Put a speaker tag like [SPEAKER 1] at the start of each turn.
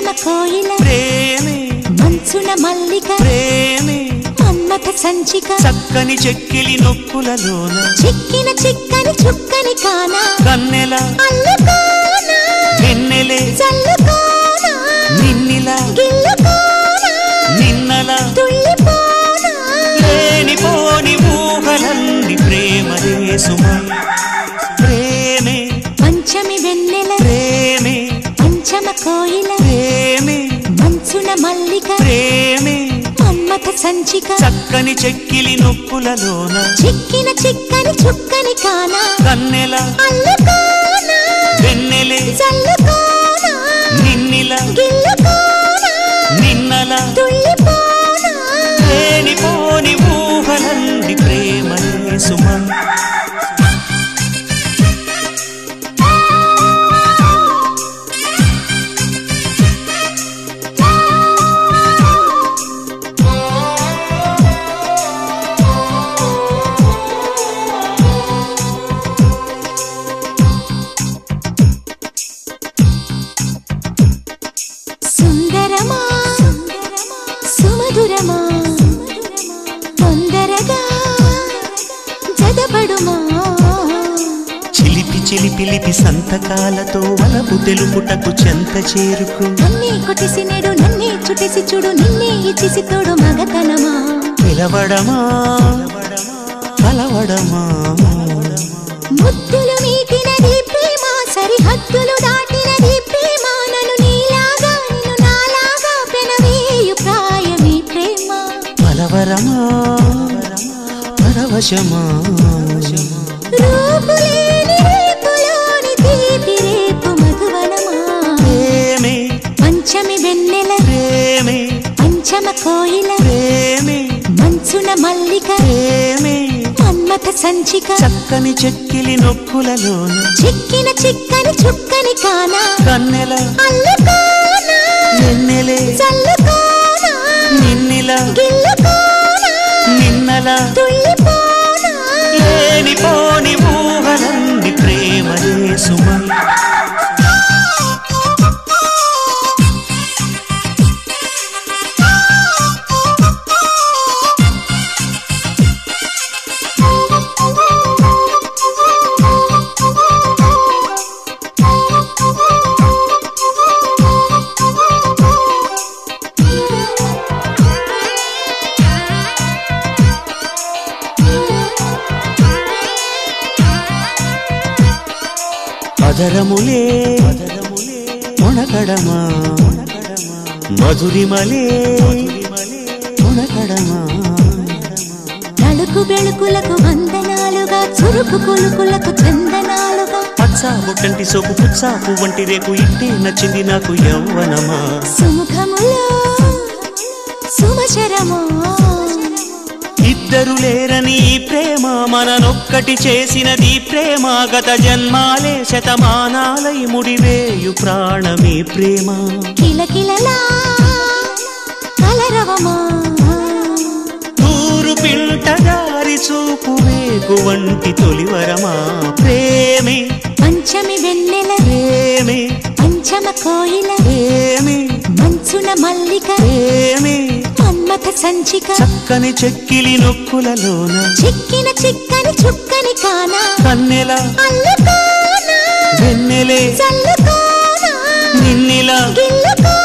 [SPEAKER 1] పంచమ కోయిల
[SPEAKER 2] ప్రేమే
[SPEAKER 1] మంచున మల్లిక
[SPEAKER 2] ప్రేమే
[SPEAKER 1] మన్మథ సంచిక
[SPEAKER 2] చక్కని చెక్కిలి నొక్కులలోన
[SPEAKER 1] చిక్కిన చిక్కని చుక్కని కాన
[SPEAKER 2] కన్నెల
[SPEAKER 1] అల్లుకోనా
[SPEAKER 2] వెన్నెలే
[SPEAKER 1] చల్లుకోనా
[SPEAKER 2] నిన్నిలా
[SPEAKER 1] గిల్లుకోనా
[SPEAKER 2] నిన్నలా
[SPEAKER 1] తుళ్ళిపోనా
[SPEAKER 2] లేనిపోని ఊహలన్నీ ప్రేమదే సుమ ప్రేమే
[SPEAKER 1] పంచమి వెన్నెల
[SPEAKER 2] ప్రేమే
[SPEAKER 1] పంచమ కోయిల
[SPEAKER 2] ప్రేమే
[SPEAKER 1] మంచున మల్లిక
[SPEAKER 2] ప్రేమే
[SPEAKER 1] మన్మథ సంచిక
[SPEAKER 2] చక్కని చెక్కిలి నొప్పులలోన
[SPEAKER 1] చిక్కిన చిక్కని చుక్కని కాన
[SPEAKER 2] కన్నెల
[SPEAKER 1] అల్లుకోనా
[SPEAKER 2] వెన్నెలే
[SPEAKER 1] చల్లుకోనా
[SPEAKER 2] నిన్నిలా
[SPEAKER 1] గిల్లుకోనా
[SPEAKER 2] నిన్నలా
[SPEAKER 1] తుళ్ళిపోనా
[SPEAKER 2] లేనిపోని ఊహలన్నీ ప్రేమదే సుమ
[SPEAKER 1] సుందరమా సుమధురమా తొందరగా జదపడుమా
[SPEAKER 2] చిలిపి చిలిపిలిపి సంతకాలతో వలపు తెలుపుటకు చెంత చేరుకు
[SPEAKER 1] నన్నే కొట్టేసి నేడు నన్నే చుట్టేసి చూడు నిన్నే ఇచ్చేసి తోడు మగతనమా
[SPEAKER 2] పిలవడమా కలవడమా
[SPEAKER 1] ముద్దులు మీటినది ప్రేమ సరిహద్దులు దాటినది ప్రేమ నన్ను నీలాగా నిన్ను నాలాగా పెనవేయు ప్రాయమీ ప్రేమ
[SPEAKER 2] పలవరమా పరవశమా
[SPEAKER 1] రూపులేని రేపులోని తీపి రేపు మధువనమా
[SPEAKER 2] ప్రేమే
[SPEAKER 1] పంచమి వెన్నెల
[SPEAKER 2] ప్రేమే
[SPEAKER 1] పంచమ కోయిల
[SPEAKER 2] ప్రేమే
[SPEAKER 1] మంచున మల్లిక
[SPEAKER 2] ప్రేమే
[SPEAKER 1] మన్మథ సంచిక
[SPEAKER 2] చక్కని చెక్కిలి నొక్కులలోన
[SPEAKER 1] చిక్కిన చిక్కని చుక్కని కాన
[SPEAKER 2] కన్నెల
[SPEAKER 1] అల్లుకోనా
[SPEAKER 2] వెన్నెలే
[SPEAKER 1] చల్లుకోనా
[SPEAKER 2] నిన్నిలా
[SPEAKER 1] గిల్లుకోనా
[SPEAKER 2] నిన్నలా
[SPEAKER 1] తుళ్ళిపోనా
[SPEAKER 2] లేనిపోని ఊహలన్నీ ప్రేమదే సుమ అదరములే మొనకడమా మధురిమలే మొనకడమా
[SPEAKER 1] నలుకు బెళుకులకు వందనాలుగా చురుకు కులుకులకు చందనాలుగా
[SPEAKER 2] పచ్చా బుట్టంటి సోపు పుచ్చా పువ్వంటి రేకు ఇట్టే నచ్చింది నాకు యవ్వనమా
[SPEAKER 1] సుముఖములో సుమచరమో
[SPEAKER 2] ఇద్దరు లేరని ఈ ప్రేమ మననొక్కటి చేసినది ప్రేమ గత జన్మాలే శతమానాలై ముడివేయు ప్రాణమీ ప్రేమ
[SPEAKER 1] కిలకిలలా కలరవమా
[SPEAKER 2] ఊరు పిల్ట దారి చూపు వేగు వంటి తొలివరమా ప్రేమే
[SPEAKER 1] పంచమి వెన్నెల
[SPEAKER 2] ప్రేమే
[SPEAKER 1] పంచమ కోయిల
[SPEAKER 2] ప్రేమే
[SPEAKER 1] మంచున మల్లిక
[SPEAKER 2] ప్రేమే
[SPEAKER 1] మన్మథ సంచిక
[SPEAKER 2] చక్కని చెక్కిలి నొక్కులలోన
[SPEAKER 1] చిక్కిన చిక్కని చుక్కని కాన
[SPEAKER 2] కన్నెల
[SPEAKER 1] అల్లుకోనా
[SPEAKER 2] వెన్నెలే
[SPEAKER 1] చల్లుకోనా
[SPEAKER 2] నిన్నిలా
[SPEAKER 1] గిల్లుకోనా